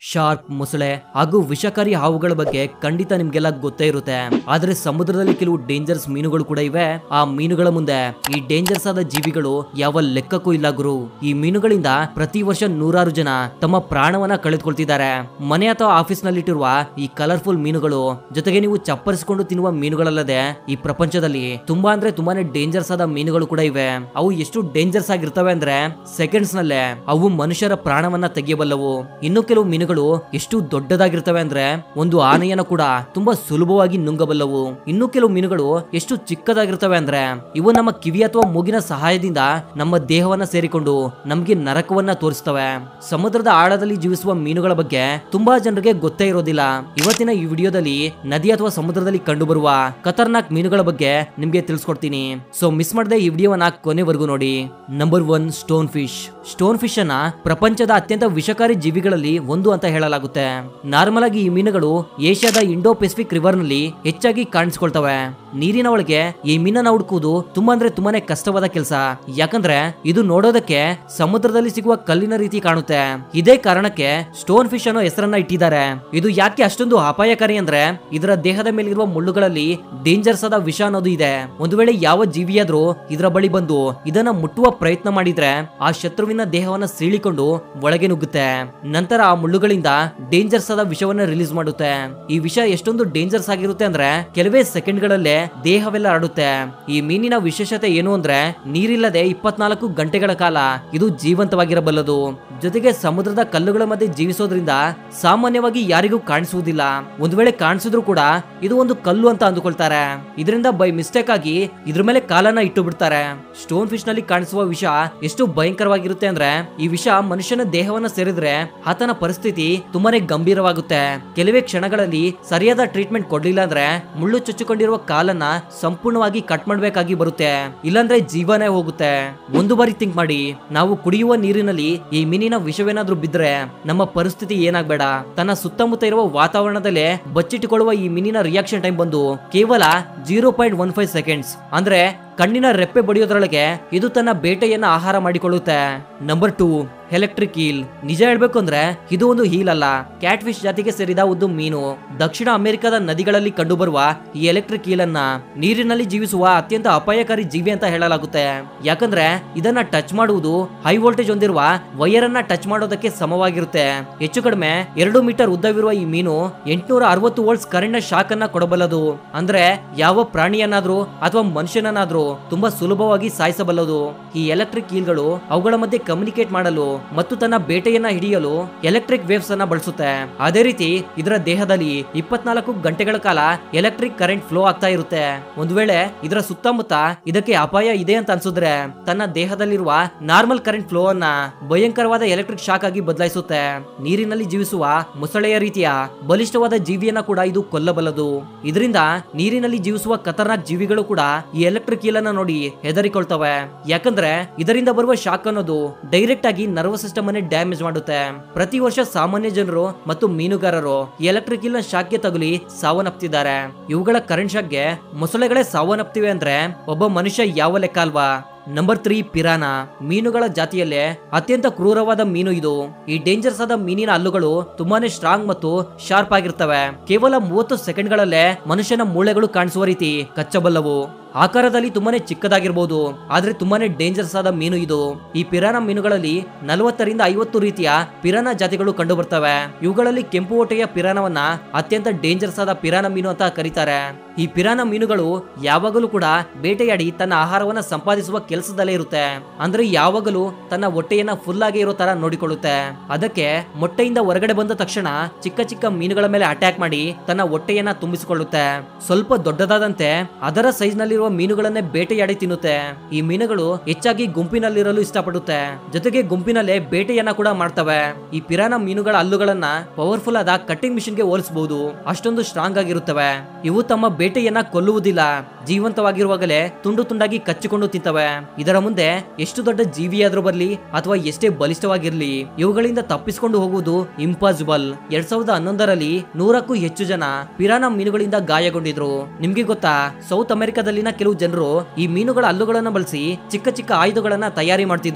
shark ಮೊಸಳೆ ಹಾಗೂ ವಿಷಕಾರಿ ಹಾವುಗಳ ಬಗ್ಗೆ ಖಂಡಿತ ನಿಮ್ಗೆಲ್ಲ ಗೊತ್ತೇ ಇರುತ್ತೆ ಆದ್ರೆ ಸಮುದ್ರದಲ್ಲಿ ಕೆಲವು ಡೇಂಜರ್ಸ್ ಮೀನುಗಳು ಕೂಡ ಇವೆ ಆ ಮೀನುಗಳ ಮುಂದೆ ಈ ಡೇಂಜರ್ಸ್ ಆದ ಜೀವಿಗಳು ಯಾವ ಲೆಕ್ಕಕ್ಕೂ ಇಲ್ಲ ಗುರು ಈ ಮೀನುಗಳಿಂದ ಪ್ರತಿ ವರ್ಷ ನೂರಾರು ಜನ ತಮ್ಮ ಪ್ರಾಣವನ್ನ ಕಳೆದುಕೊಳ್ತಿದ್ದಾರೆ ಮನೆ ಅಥವಾ ಆಫೀಸ್ ನಲ್ಲಿಟ್ಟಿರುವ ಈ ಕಲರ್ಫುಲ್ ಮೀನುಗಳು ಜೊತೆಗೆ ನೀವು ಚಪ್ಪರಿಸಿಕೊಂಡು ತಿನ್ನುವ ಮೀನುಗಳಲ್ಲದೆ ಈ ಪ್ರಪಂಚದಲ್ಲಿ ತುಂಬಾ ಅಂದ್ರೆ ತುಂಬಾನೇ ಡೇಂಜರ್ಸ್ ಆದ ಮೀನುಗಳು ಕೂಡ ಇವೆ ಅವು ಎಷ್ಟು ಡೇಂಜರ್ಸ್ ಆಗಿರ್ತವೆ ಅಂದ್ರೆ ಸೆಕೆಂಡ್ಸ್ ನಲ್ಲೇ ಅವು ಮನುಷ್ಯರ ಪ್ರಾಣವನ್ನ ತೆಗೆಯಬಲ್ಲವು ಇನ್ನು ಕೆಲವು ಮೀನುಗಳು ಎಷ್ಟು ದೊಡ್ಡದಾಗಿರ್ತವೆ ಅಂದ್ರೆ ಒಂದು ಆನೆಯನ್ನ ಕೂಡ ತುಂಬಾ ಸುಲಭವಾಗಿ ನುಂಗಬಲ್ಲವು ಇನ್ನು ಕೆಲವು ಮೀನುಗಳು ಎಷ್ಟು ಚಿಕ್ಕದಾಗಿರ್ತವೆ ಅಂದ್ರೆ ಇವು ನಮ್ಮ ಕಿವಿ ಅಥವಾ ಮೂಗಿನ ಸಹಾಯದಿಂದ ನಮ್ಮ ದೇಹವನ್ನ ಸೇರಿಕೊಂಡು ನಮ್ಗೆ ನರಕವನ್ನ ತೋರಿಸ್ತವೆ ಸಮುದ್ರದ ಆಳದಲ್ಲಿ ಜೀವಿಸುವ ಮೀನುಗಳ ಬಗ್ಗೆ ತುಂಬಾ ಜನರಿಗೆ ಗೊತ್ತೇ ಇರೋದಿಲ್ಲ ಇವತ್ತಿನ ಈ ವಿಡಿಯೋದಲ್ಲಿ ನದಿ ಅಥವಾ ಸಮುದ್ರದಲ್ಲಿ ಕಂಡುಬರುವ ಖತರ್ನಾಕ್ ಮೀನುಗಳ ಬಗ್ಗೆ ನಿಮ್ಗೆ ತಿಳಿಸ್ಕೊಡ್ತೀನಿ ಸೊ ಮಿಸ್ ಮಾಡದೆ ಈ ವಿಡಿಯೋವನ್ನ ಕೊನೆವರೆಗೂ ನೋಡಿ number one stone fish stone fish ಅನ್ನ ಪ್ರಪಂಚದ ಅತ್ಯಂತ ವಿಷಕಾರಿ ಜೀವಿಗಳಲ್ಲಿ ಒಂದು ಅಂತ ಹೇಳಲಾಗುತ್ತೆ ನಾರ್ಮಲ್ ಆಗಿ ಈ ಮೀನುಗಳು ಏಷ್ಯಾದ ಇಂಡೋ ಪೆಸಿಫಿಕ್ ರಿವರ್ ನಲ್ಲಿ ಹೆಚ್ಚಾಗಿ ಕಾಣಿಸ್ಕೊಳ್ತವೆ ನೀರಿನ ಒಳಗೆ ಈ ಮೀನನ್ನ ಹುಡುಕುವುದು ತುಂಬಾ ಅಂದ್ರೆ ತುಂಬಾನೇ ಕಷ್ಟವಾದ ಕೆಲಸ ಯಾಕಂದ್ರೆ ಇದು ನೋಡೋದಕ್ಕೆ ಸಮುದ್ರದಲ್ಲಿ ಸಿಗುವ ಕಲ್ಲಿನ ರೀತಿ ಕಾಣುತ್ತೆ ಇದೇ ಕಾರಣಕ್ಕೆ ಸ್ಟೋನ್ ಫಿಶ್ ಅನ್ನೋ ಹೆಸರನ್ನ ಇಟ್ಟಿದ್ದಾರೆ ಇದು ಯಾಕೆ ಅಷ್ಟೊಂದು ಅಪಾಯಕಾರಿ ಅಂದ್ರೆ ಇದರ ದೇಹದ ಮೇಲಿರುವ ಮುಳ್ಳುಗಳಲ್ಲಿ ಡೇಂಜರ್ಸ್ ಆದ ವಿಷ ಅನ್ನೋದು ಇದೆ ಒಂದು ವೇಳೆ ಯಾವ ಜೀವಿಯಾದ್ರೂ ಇದರ ಬಳಿ ಬಂದು ಇದನ್ನ ಮುಟ್ಟುವ ಪ್ರಯತ್ನ ಮಾಡಿದ್ರೆ ಆ ಶತ್ರುವಿನ ದೇಹವನ್ನ ಸೀಳಿಕೊಂಡು ಒಳಗೆ ನುಗ್ಗುತ್ತೆ ನಂತರ ಆ ಮುಳ್ಳುಗಳಿಂದ ಡೇಂಜರ್ಸ್ ಆದ ವಿಷವನ್ನ ರಿಲೀಸ್ ಮಾಡುತ್ತೆ ಈ ವಿಷ ಎಷ್ಟೊಂದು ಡೇಂಜರ್ಸ್ ಆಗಿರುತ್ತೆ ಅಂದ್ರೆ ಕೆಲವೇ ಸೆಕೆಂಡ್ ಗಳಲ್ಲೇ ದೇಹವೆಲ್ಲ ಹರಡುತ್ತೆ ಈ ಮೀನಿನ ವಿಶೇಷತೆ ಏನು ಅಂದ್ರೆ ನೀರಿಲ್ಲದೆ ಇಪ್ಪತ್ನಾಲ್ಕು ಗಂಟೆಗಳ ಕಾಲ ಇದು ಜೀವಂತವಾಗಿರಬಲ್ಲದು ಜೊತೆಗೆ ಸಮುದ್ರದ ಕಲ್ಲುಗಳ ಮಧ್ಯೆ ಜೀವಿಸೋದ್ರಿಂದ ಸಾಮಾನ್ಯವಾಗಿ ಯಾರಿಗೂ ಕಾಣಿಸುವುದಿಲ್ಲ ಒಂದು ವೇಳೆ ಕಾಣಿಸಿದ್ರು ಕೂಡ ಇದು ಒಂದು ಕಲ್ಲು ಅಂತ ಅಂದುಕೊಳ್ತಾರೆ ಇದರಿಂದ ಬೈ ಮಿಸ್ಟೇಕ್ ಆಗಿ ಇದ್ರ ಮೇಲೆ ಕಾಲನ್ನ ಇಟ್ಟು ಬಿಡ್ತಾರೆ ಸ್ಟೋನ್ ಫಿಶ್ ನಲ್ಲಿ ಕಾಣಿಸುವ ವಿಷ ಎಷ್ಟು ಭಯಂಕರವಾಗಿರುತ್ತೆ ಅಂದ್ರೆ ಈ ವಿಷ ಮನುಷ್ಯನ ದೇಹವನ್ನ ಸೇರಿದ್ರೆ ಆತನ ಪರಿಸ್ಥಿತಿ ತುಂಬಾನೇ ಗಂಭೀರವಾಗುತ್ತೆ ಕೆಲವೇ ಕ್ಷಣಗಳಲ್ಲಿ ಸರಿಯಾದ ಟ್ರೀಟ್ಮೆಂಟ್ ಕೊಡ್ಲಿಲ್ಲ ಅಂದ್ರೆ ಮುಳ್ಳು ಚುಚ್ಚಿಕೊಂಡಿರುವ ಕಾಲನ್ನ ಸಂಪೂರ್ಣವಾಗಿ ಕಟ್ ಮಾಡ್ಬೇಕಾಗಿ ಬರುತ್ತೆ ಇಲ್ಲಾಂದ್ರೆ ಜೀವನೇ ಹೋಗುತ್ತೆ ಒಂದು ಬಾರಿ ಥಿಂಕ್ ಮಾಡಿ ನಾವು ಕುಡಿಯುವ ನೀರಿನಲ್ಲಿ ಈ ಮೀನಿನ ವಿಷವೇನಾದ್ರೂ ಬಿದ್ರೆ ನಮ್ಮ ಪರಿಸ್ಥಿತಿ ಏನಾಗ್ಬೇಡ ತನ್ನ ಸುತ್ತಮುತ್ತ ಇರುವ ವಾತಾವರಣದಲ್ಲೇ ಬಚ್ಚಿಟ್ಟುಕೊಳ್ಳುವ ಈ ಮೀನಿನ ರಿಯಾಕ್ಷನ್ ಟೈಮ್ ಬಂದು ಕೇವಲ zero point one five seconds ಅಂದ್ರೆ ಕಣ್ಣಿನ ರೆಪ್ಪೆ ಬಡಿಯೋದ್ರೊಳಗೆ ಇದು ತನ್ನ ಬೇಟೆಯನ್ನ ಆಹಾರ ಮಾಡಿಕೊಳ್ಳುತ್ತೆ ನಂಬರ್ ಟೂ ಎಲೆಕ್ಟ್ರಿಕ್ ಈಲ್ ನಿಜ ಹೇಳ್ಬೇಕು ಅಂದ್ರೆ ಇದು ಒಂದು ಹೀಲ್ ಅಲ್ಲ ಕ್ಯಾಟ್ ಫಿಶ್ ಜಾತಿಗೆ ಸೇರಿದ ಒಂದು ಮೀನು ದಕ್ಷಿಣ ಅಮೆರಿಕದ ನದಿಗಳಲ್ಲಿ ಕಂಡುಬರುವ ಈ ಎಲೆಕ್ಟ್ರಿಕ್ ಈಲ್ ಅನ್ನ ನೀರಿನಲ್ಲಿ ಜೀವಿಸುವ ಅತ್ಯಂತ ಅಪಾಯಕಾರಿ ಜೀವಿ ಅಂತ ಹೇಳಲಾಗುತ್ತೆ ಯಾಕಂದ್ರೆ ಇದನ್ನ ಟಚ್ ಮಾಡುವುದು ಹೈ ವೋಲ್ಟೇಜ್ ಹೊಂದಿರುವ ವೈರ್ ಅನ್ನ ಟಚ್ ಮಾಡೋದಕ್ಕೆ ಸಮವಾಗಿರುತ್ತೆ ಹೆಚ್ಚು ಕಡಿಮೆ ಎರಡು ಮೀಟರ್ ಉದ್ದವಿರುವ ಈ ಮೀನು ಎಂಟುನೂರ ಅರವತ್ತು ವೋಲ್ಟ್ಸ್ ಕರೆಂಟ್ ಶಾಕ್ ಅನ್ನ ಕೊಡಬಲ್ಲದು ಅಂದ್ರೆ ಯಾವ ಪ್ರಾಣಿಯನ್ನಾದ್ರೂ ಅಥವಾ ಮನುಷ್ಯನನ್ನಾದ್ರೂ ತುಂಬಾ ಸುಲಭವಾಗಿ ಸಾಯಿಸಬಲ್ಲದು ಈ ಎಲೆಕ್ಟ್ರಿಕ್ ಈಲ್ಗಳು ಅವುಗಳ ಮಧ್ಯೆ ಕಮ್ಯುನಿಕೇಟ್ ಮಾಡಲು ಮತ್ತು ತನ್ನ ಬೇಟೆಯನ್ನ ಹಿಡಿಯಲು ಎಲೆಕ್ಟ್ರಿಕ್ ವೇವ್ಸ್ ಅನ್ನ ಬಳಸುತ್ತೆ ಅದೇ ರೀತಿ ಇದರ ದೇಹದಲ್ಲಿ ಇಪ್ಪತ್ನಾಲ್ಕು ಗಂಟೆಗಳ ಕಾಲ ಎಲೆಕ್ಟ್ರಿಕ್ ಕರೆಂಟ್ ಫ್ಲೋ ಆಗ್ತಾ ಇರುತ್ತೆ ಒಂದು ವೇಳೆ ಇದರ ಸುತ್ತಮುತ್ತ ಇದಕ್ಕೆ ಅಪಾಯ ಇದೆ ಅಂತ ಅನ್ಸಿದ್ರೆ ತನ್ನ ದೇಹದಲ್ಲಿರುವ ನಾರ್ಮಲ್ ಕರೆಂಟ್ ಫ್ಲೋ ಅನ್ನ ಭಯಂಕರವಾದ ಎಲೆಕ್ಟ್ರಿಕ್ ಶಾಕ್ ಆಗಿ ಬದಲಾಯಿಸುತ್ತೆ ನೀರಿನಲ್ಲಿ ಜೀವಿಸುವ ಮೊಸಳೆಯ ರೀತಿಯ ಬಲಿಷ್ಠವಾದ ಜೀವಿಯನ್ನ ಕೂಡ ಇದು ಕೊಲ್ಲಬಲ್ಲದು ಇದರಿಂದ ನೀರಿನಲ್ಲಿ ಜೀವಿಸುವ ಖತರ್ನಾಕ್ ಜೀವಿಗಳು ಕೂಡ ಈ ಎಲೆಕ್ಟ್ರಿಕ್ ಅನ್ನ ನೋಡಿ ಹೆದರಿಕೊಳ್ತವೆ ಯಾಕಂದ್ರೆ ಇದರಿಂದ ಬರುವ ಶಾಕ್ ಅನ್ನೋದು ಡೈರೆಕ್ಟ್ ಆಗಿ ನರ್ವಸ್ ಸಿಸ್ಟಮ್ ಅನ್ನೇ ಡ್ಯಾಮೇಜ್ ಮಾಡುತ್ತೆ ಪ್ರತಿ ವರ್ಷ ಸಾಮಾನ್ಯ ಜನರು ಮತ್ತು ಮೀನುಗಾರರು ಈ ಎಲೆಕ್ಟ್ರಿಕ್ ನ ಶಾಕ್ಗೆ ತಗುಲಿ ಸಾವನ್ನಪ್ತಿದ್ದಾರೆ ಇವುಗಳ ಕರೆಂಟ್ ಶಾಕ್ಗೆ ಮೊಸಳೆಗಳೇ ಸಾವನ್ನಪ್ತಿವೆ ಅಂದ್ರೆ ಒಬ್ಬ ಮನುಷ್ಯ ಯಾವ ಲೆಕ್ಕ ಅಲ್ವಾ ನಂಬರ್ ತ್ರೀ ಪಿರಾನ ಮೀನುಗಳ ಜಾತಿಯಲ್ಲೇ ಅತ್ಯಂತ ಕ್ರೂರವಾದ ಮೀನು ಇದು ಈ ಡೇಂಜರ್ಸ್ ಆದ ಮೀನಿನ ಹಲ್ಲುಗಳು ತುಂಬಾನೇ ಸ್ಟ್ರಾಂಗ್ ಮತ್ತು ಶಾರ್ಪ್ ಆಗಿರ್ತವೆ ಕೇವಲ ಮೂವತ್ತು ಸೆಕೆಂಡ್ಗಳಲ್ಲೇ ಮನುಷ್ಯನ ಮೂಳೆಗಳು ಕಾಣಿಸುವ ರೀತಿ ಕಚ್ಚಬಲ್ಲವು ಆಕಾರದಲ್ಲಿ ತುಂಬಾನೇ ಚಿಕ್ಕದಾಗಿರ್ಬೋದು ಆದ್ರೆ ತುಂಬಾನೇ ಡೇಂಜರ್ಸ್ ಆದ ಮೀನು ಇದು ಈ ಪಿರಾನ ಮೀನುಗಳಲ್ಲಿ ನಲವತ್ತರಿಂದ ಐವತ್ತು ರೀತಿಯ ಪಿರಾನ ಜಾತಿಗಳು ಕಂಡು ಬರ್ತವೆ ಇವುಗಳಲ್ಲಿ ಕೆಂಪು ಹೊಟ್ಟೆಯ ಪಿರಾನವನ್ನ ಅತ್ಯಂತ ಡೇಂಜರ್ಸ್ ಆದ ಪಿರಾನ ಮೀನು ಅಂತ ಕರೀತಾರೆ ಈ ಪಿರಾನ ಮೀನುಗಳು ಯಾವಾಗಲೂ ಕೂಡ ಬೇಟೆಯಾಡಿ ತನ್ನ ಆಹಾರವನ್ನ ಸಂಪಾದಿಸುವ ಕೆಲಸದಲ್ಲೇ ಇರುತ್ತೆ ಅಂದ್ರೆ ಯಾವಾಗಲೂ ತನ್ನ ಹೊಟ್ಟೆಯನ್ನ ಫುಲ್ ಆಗಿ ಇರೋ ತರ ನೋಡಿಕೊಳ್ಳುತ್ತೆ ಅದಕ್ಕೆ ಮೊಟ್ಟೆಯಿಂದ ಹೊರಗಡೆ ಬಂದ ತಕ್ಷಣ ಚಿಕ್ಕ ಚಿಕ್ಕ ಮೀನುಗಳ ಮೇಲೆ ಅಟ್ಯಾಕ್ ಮಾಡಿ ತನ್ನ ಹೊಟ್ಟೆಯನ್ನ ತುಂಬಿಸಿಕೊಳ್ಳುತ್ತೆ ಸ್ವಲ್ಪ ದೊಡ್ಡದಾದಂತೆ ಅದರ ಸೈಜ್ ನಲ್ಲಿರುವ ಮೀನುಗಳನ್ನೇ ಬೇಟೆಯಾಡಿ ತಿನ್ನುತ್ತೆ ಈ ಮೀನುಗಳು ಹೆಚ್ಚಾಗಿ ಗುಂಪಿನಲ್ಲಿರಲು ಇಷ್ಟಪಡುತ್ತೆ ಜೊತೆಗೆ ಗುಂಪಿನಲ್ಲೇ ಬೇಟೆಯನ್ನ ಕೂಡ ಮಾಡ್ತವೆ ಈ ಪಿರಾನ ಮೀನುಗಳ ಹಲ್ಲುಗಳನ್ನ ಪವರ್ಫುಲ್ ಆದ ಕಟ್ಟಿಂಗ್ ಮಿಷಿನ್ ಗೆ ಹೋಲಿಸಬಹುದು ಅಷ್ಟೊಂದು ಸ್ಟ್ರಾಂಗ್ ಆಗಿರುತ್ತವೆ ಇವು ತಮ್ಮ ಬೇಟೆಯನ್ನ ಕೊಲ್ಲುವುದಿಲ್ಲ ಜೀವಂತವಾಗಿರುವಾಗಲೇ ತುಂಡು ತುಂಡಾಗಿ ಕಚ್ಚಿಕೊಂಡು ತಿಂತವೆ ಇದರ ಮುಂದೆ ಎಷ್ಟು ದೊಡ್ಡ ಜೀವಿಯಾದ್ರೂ ಬರ್ಲಿ ಅಥವಾ ಎಷ್ಟೇ ಬಲಿಷ್ಠವಾಗಿರ್ಲಿ ಇವುಗಳಿಂದ ತಪ್ಪಿಸಿಕೊಂಡು ಹೋಗುವುದು ಇಂಪಾಸಿಬಲ್ ಎರಡ್ ಸಾವಿರದ ಹನ್ನೊಂದರಲ್ಲಿ ನೂರಕ್ಕೂ ಹೆಚ್ಚು ಜನ ಪಿರಾನ ಮೀನುಗಳಿಂದ ಗಾಯಗೊಂಡಿದ್ರು ನಿಮ್ಗೆ ಗೊತ್ತಾ ಸೌತ್ ಅಮೆರಿಕಾದಲ್ಲಿನ ಕೆಲವು ಜನರು ಈ ಮೀನುಗಳ ಹಲ್ಲುಗಳನ್ನ ಬಳಸಿ ಚಿಕ್ಕ ಚಿಕ್ಕ ಆಯುಧಗಳನ್ನ ತಯಾರಿ ಮಾಡ್ತಿದ್ರು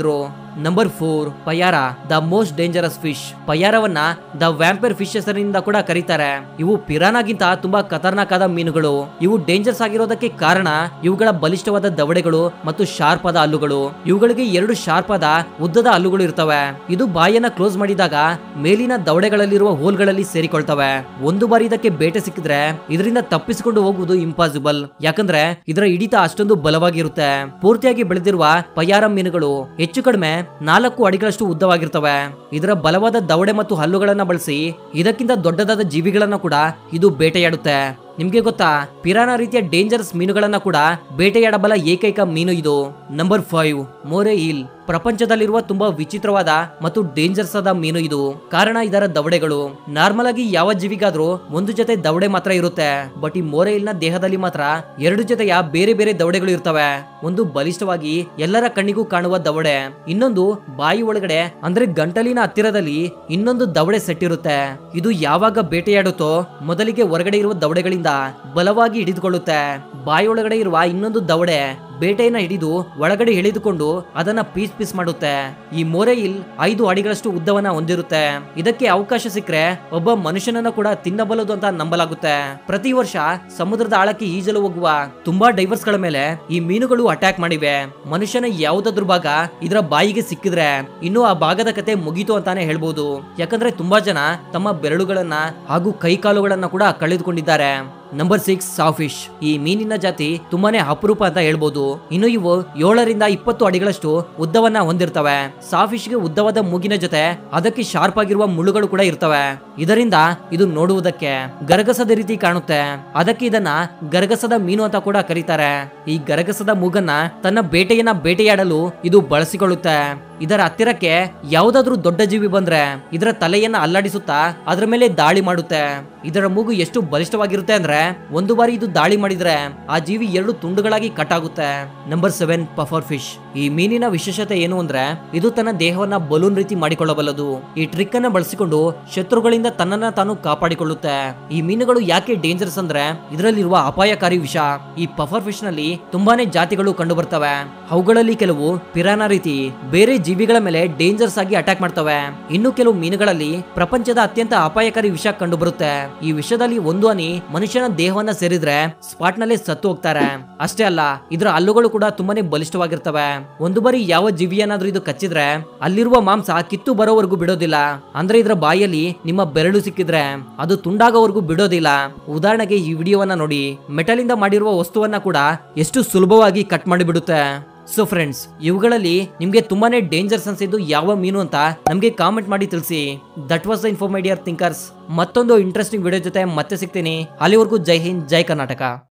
number four payara the most dangerous fish ಪಯಾರವನ್ನ ದ ವ್ಯಾಂಪರ್ ಫಿಶ್ ಹೆಸರಿನಿಂದ ಕೂಡ ಕರೀತಾರೆ ಇವು ಪಿರಾನಾಗಿಂತ ತುಂಬಾ ಖತರ್ನಾಕ್ ಆದ ಮೀನುಗಳು ಇವು ಡೇಂಜರ್ಸ್ ಆಗಿರೋದಕ್ಕೆ ಕಾರಣ ಇವುಗಳ ಬಲಿಷ್ಠವಾದ ದವಡೆಗಳು ಮತ್ತು ಶಾರ್ಪ್ ಆದ ಹಲ್ಲುಗಳು ಇವುಗಳಿಗೆ ಎರಡು ಶಾರ್ಪ್ ಆದ ಉದ್ದದ ಹಲ್ಲುಗಳು ಇರ್ತವೆ ಇದು ಬಾಯನ್ನ ಕ್ಲೋಸ್ ಮಾಡಿದಾಗ ಮೇಲಿನ ದವಡೆಗಳಲ್ಲಿರುವ ಹೋಲ್ಗಳಲ್ಲಿ ಸೇರಿಕೊಳ್ತವೆ ಒಂದು ಬಾರಿ ಇದಕ್ಕೆ ಬೇಟೆ ಸಿಕ್ಕಿದ್ರೆ ಇದರಿಂದ ತಪ್ಪಿಸಿಕೊಂಡು ಹೋಗುವುದು ಇಂಪಾಸಿಬಲ್ ಯಾಕಂದ್ರೆ ಇದರ ಹಿಡಿತ ಅಷ್ಟೊಂದು ಬಲವಾಗಿರುತ್ತೆ ಪೂರ್ತಿಯಾಗಿ ಬೆಳೆದಿರುವ ಪಯಾರ ಮೀನುಗಳು ಹೆಚ್ಚು ಕಡಿಮೆ ನಾಲ್ಕು ಅಡಿಗಳಷ್ಟು ಉದ್ದವಾಗಿರ್ತವೆ ಇದರ ಬಲವಾದ ದವಡೆ ಮತ್ತು ಹಲ್ಲುಗಳನ್ನ ಬಳಸಿ ಇದಕ್ಕಿಂತ ದೊಡ್ಡದಾದ ಜೀವಿಗಳನ್ನ ಕೂಡ ಇದು ಬೇಟೆಯಾಡುತ್ತೆ ನಿಮ್ಗೆ ಗೊತ್ತಾ ಪಿರಾನ ರೀತಿಯ ಡೇಂಜರಸ್ ಮೀನುಗಳನ್ನ ಕೂಡ ಬೇಟೆಯಾಡಬಲ್ಲ ಏಕೈಕ ಮೀನು ಇದು ನಂಬರ್ ಫೈವ್ ಮೋರೆ ಈಲ್ ಪ್ರಪಂಚದಲ್ಲಿರುವ ತುಂಬಾ ವಿಚಿತ್ರವಾದ ಮತ್ತು ಡೇಂಜರ್ಸ್ ಆದ ಮೀನು ಇದು ಕಾರಣ ಇದರ ದವಡೆಗಳು ನಾರ್ಮಲ್ ಆಗಿ ಯಾವ ಜೀವಿಗಾದ್ರೂ ಒಂದು ಜೊತೆ ದವಡೆ ಮಾತ್ರ ಇರುತ್ತೆ ಬಟ್ ಈ ಮೋರೆ ನ ದೇಹದಲ್ಲಿ ಮಾತ್ರ ಎರಡು ಜೊತೆಯ ಬೇರೆ ಬೇರೆ ದವಡೆಗಳು ಇರ್ತವೆ ಒಂದು ಬಲಿಷ್ಠವಾಗಿ ಎಲ್ಲರ ಕಣ್ಣಿಗೂ ಕಾಣುವ ದವಡೆ ಇನ್ನೊಂದು ಬಾಯಿ ಒಳಗಡೆ ಅಂದ್ರೆ ಗಂಟಲಿನ ಹತ್ತಿರದಲ್ಲಿ ಇನ್ನೊಂದು ದವಡೆ ಸೆಟ್ ಇರುತ್ತೆ ಇದು ಯಾವಾಗ ಬೇಟೆಯಾಡುತ್ತೋ ಮೊದಲಿಗೆ ಹೊರಗಡೆ ಇರುವ ದವಡೆಗಳಿಂದ ಬಲವಾಗಿ ಹಿಡಿದುಕೊಳ್ಳುತ್ತೆ ಬಾಯಿ ಒಳಗಡೆ ಇರುವ ಇನ್ನೊಂದು ದವಡೆ ಬೇಟೆಯನ್ನ ಹಿಡಿದು ಒಳಗಡೆ ಎಳೆದುಕೊಂಡು ಅದನ್ನ ಪೀಸ್ ಪೀಸ್ ಮಾಡುತ್ತೆ ಈ ಮೊರೆಯಿಲ್ ಐದು ಅಡಿಗಳಷ್ಟು ಉದ್ದವನ್ನ ಹೊಂದಿರುತ್ತೆ ಇದಕ್ಕೆ ಅವಕಾಶ ಸಿಕ್ಕರೆ ಒಬ್ಬ ಮನುಷ್ಯನನ್ನ ಕೂಡ ತಿನ್ನಬಲ್ಲದು ಅಂತ ನಂಬಲಾಗುತ್ತೆ ಪ್ರತಿ ವರ್ಷ ಸಮುದ್ರದ ಆಳಕ್ಕೆ ಈಜಲು ಹೋಗುವ ತುಂಬಾ ಡೈವರ್ಸ್ ಗಳ ಮೇಲೆ ಈ ಮೀನುಗಳು ಅಟ್ಯಾಕ್ ಮಾಡಿವೆ ಮನುಷ್ಯನ ಯಾವುದಾದ್ರೂ ಭಾಗ ಇದರ ಬಾಯಿಗೆ ಸಿಕ್ಕಿದ್ರೆ ಇನ್ನು ಆ ಭಾಗದ ಕತೆ ಮುಗೀತು ಅಂತಾನೆ ಹೇಳ್ಬೋದು ಯಾಕಂದ್ರೆ ತುಂಬಾ ಜನ ತಮ್ಮ ಬೆರಳುಗಳನ್ನ ಹಾಗೂ ಕೈಕಾಲುಗಳನ್ನ ಕೂಡ ಕಳೆದುಕೊಂಡಿದ್ದಾರೆ ನಂಬರ್ ಸಿಕ್ಸ್ ಸಾಫಿಶ್ ಈ ಮೀನಿನ ಜಾತಿ ತುಂಬಾನೇ ಅಪರೂಪ ಅಂತ ಹೇಳ್ಬೋದು ಇನ್ನು ಇವು ಏಳರಿಂದ ಇಪ್ಪತ್ತು ಅಡಿಗಳಷ್ಟು ಉದ್ದವನ್ನ ಹೊಂದಿರ್ತವೆ ಸಾಫಿಶ್ಗೆ ಉದ್ದವಾದ ಮೂಗಿನ ಜೊತೆ ಅದಕ್ಕೆ ಶಾರ್ಪ್ ಆಗಿರುವ ಮುಳ್ಳುಗಳು ಕೂಡ ಇರ್ತವೆ ಇದರಿಂದ ಇದು ನೋಡುವುದಕ್ಕೆ ಗರಗಸದ ರೀತಿ ಕಾಣುತ್ತೆ ಅದಕ್ಕೆ ಇದನ್ನ ಗರಗಸದ ಮೀನು ಅಂತ ಕೂಡ ಕರೀತಾರೆ ಈ ಗರಗಸದ ಮೂಗನ್ನ ತನ್ನ ಬೇಟೆಯನ್ನ ಬೇಟೆಯಾಡಲು ಇದು ಬಳಸಿಕೊಳ್ಳುತ್ತೆ ಇದರ ಹತ್ತಿರಕ್ಕೆ ಯಾವುದಾದ್ರೂ ದೊಡ್ಡ ಜೀವಿ ಬಂದ್ರೆ ಇದರ ತಲೆಯನ್ನ ಅಲ್ಲಾಡಿಸುತ್ತಾ ಅದರ ಮೇಲೆ ದಾಳಿ ಮಾಡುತ್ತೆ ಇದರ ಮೂಗು ಎಷ್ಟು ಬಲಿಷ್ಠವಾಗಿರುತ್ತೆ ಅಂದ್ರೆ ಒಂದು ಬಾರಿ ಇದು ದಾಳಿ ಮಾಡಿದ್ರೆ ಆ ಜೀವಿ ಎರಡು ತುಂಡುಗಳಾಗಿ ಕಟ್ ಆಗುತ್ತೆ ನಂಬರ್ ಸೆವೆನ್ ಪಫರ್ ಫಿಶ್ ಈ ಮೀನಿನ ವಿಶೇಷತೆ ಏನು ಅಂದ್ರೆ ಇದು ತನ್ನ ದೇಹವನ್ನ ಬಲೂನ್ ರೀತಿ ಮಾಡಿಕೊಳ್ಳಬಲ್ಲದು ಈ ಟ್ರಿಕ್ ಅನ್ನ ಬಳಸಿಕೊಂಡು ಶತ್ರುಗಳಿಂದ ತನ್ನನ್ನ ತಾನು ಕಾಪಾಡಿಕೊಳ್ಳುತ್ತೆ ಈ ಮೀನುಗಳು ಯಾಕೆ ಡೇಂಜರಸ್ ಅಂದ್ರೆ ಇದರಲ್ಲಿರುವ ಅಪಾಯಕಾರಿ ವಿಷ ಈ ಪಫರ್ ಫಿಶ್ ನಲ್ಲಿ ತುಂಬಾನೇ ಜಾತಿಗಳು ಕಂಡು ಬರ್ತವೆ ಅವುಗಳಲ್ಲಿ ಕೆಲವು ಪಿರಾನ ರೀತಿ ಬೇರೆ ಜೀವಿಗಳ ಮೇಲೆ ಡೇಂಜರ್ಸ್ ಆಗಿ ಅಟ್ಯಾಕ್ ಮಾಡ್ತವೆ ಇನ್ನು ಕೆಲವು ಮೀನುಗಳಲ್ಲಿ ಪ್ರಪಂಚದ ಅತ್ಯಂತ ಅಪಾಯಕಾರಿ ವಿಷ ಕಂಡು ಬರುತ್ತೆ ಈ ವಿಷದಲ್ಲಿ ಒಂದು ಹನಿ ಮನುಷ್ಯನ ದೇಹವನ್ನ ಸೇರಿದ್ರೆ ಸ್ಪಾಟ್ ನಲ್ಲೇ ಸತ್ತು ಹೋಗ್ತಾರೆ ಅಷ್ಟೇ ಅಲ್ಲ ಇದರ ಹಲ್ಲುಗಳು ಕೂಡ ತುಂಬಾನೇ ಬಲಿಷ್ಠವಾಗಿರ್ತವೆ ಒಂದು ಬಾರಿ ಯಾವ ಜೀವಿಯನ್ನಾದ್ರೂ ಇದು ಕಚ್ಚಿದ್ರೆ ಅಲ್ಲಿರುವ ಮಾಂಸ ಕಿತ್ತು ಬರೋವರೆಗೂ ಬಿಡೋದಿಲ್ಲ ಅಂದ್ರೆ ಇದರ ಬಾಯಲ್ಲಿ ನಿಮ್ಮ ಬೆರಳು ಸಿಕ್ಕಿದ್ರೆ ಅದು ತುಂಡಾಗೋವರೆಗೂ ಬಿಡೋದಿಲ್ಲ ಉದಾಹರಣೆಗೆ ಈ ವಿಡಿಯೋವನ್ನ ನೋಡಿ ಮೆಟಲ್ ಇಂದ ಮಾಡಿರುವ ವಸ್ತುವನ್ನ ಕೂಡ ಎಷ್ಟು ಸುಲಭವಾಗಿ ಕಟ್ ಮಾಡಿಬಿಡುತ್ತೆ ಸೊ ಫ್ರೆಂಡ್ಸ್ ಇವುಗಳಲ್ಲಿ ನಿಮ್ಗೆ ತುಂಬಾನೇ ಡೇಂಜರ್ಸ್ ಅನ್ಸಿದ್ದು ಯಾವ ಮೀನು ಅಂತ ನಮ್ಗೆ ಕಾಮೆಂಟ್ ಮಾಡಿ ತಿಳಿಸಿ ದಟ್ ವಾಸ್ ದ ಇನ್ಫಾರ್ಮೇಡಿಯರ್ ಥಿಂಕರ್ಸ್ ಮತ್ತೊಂದು ಇಂಟ್ರೆಸ್ಟಿಂಗ್ ವಿಡಿಯೋ ಜೊತೆ ಮತ್ತೆ ಸಿಗ್ತೀನಿ ಅಲ್ಲಿವರೆಗೂ ಜೈ ಹಿಂದ್ ಜೈ ಕರ್ನಾಟಕ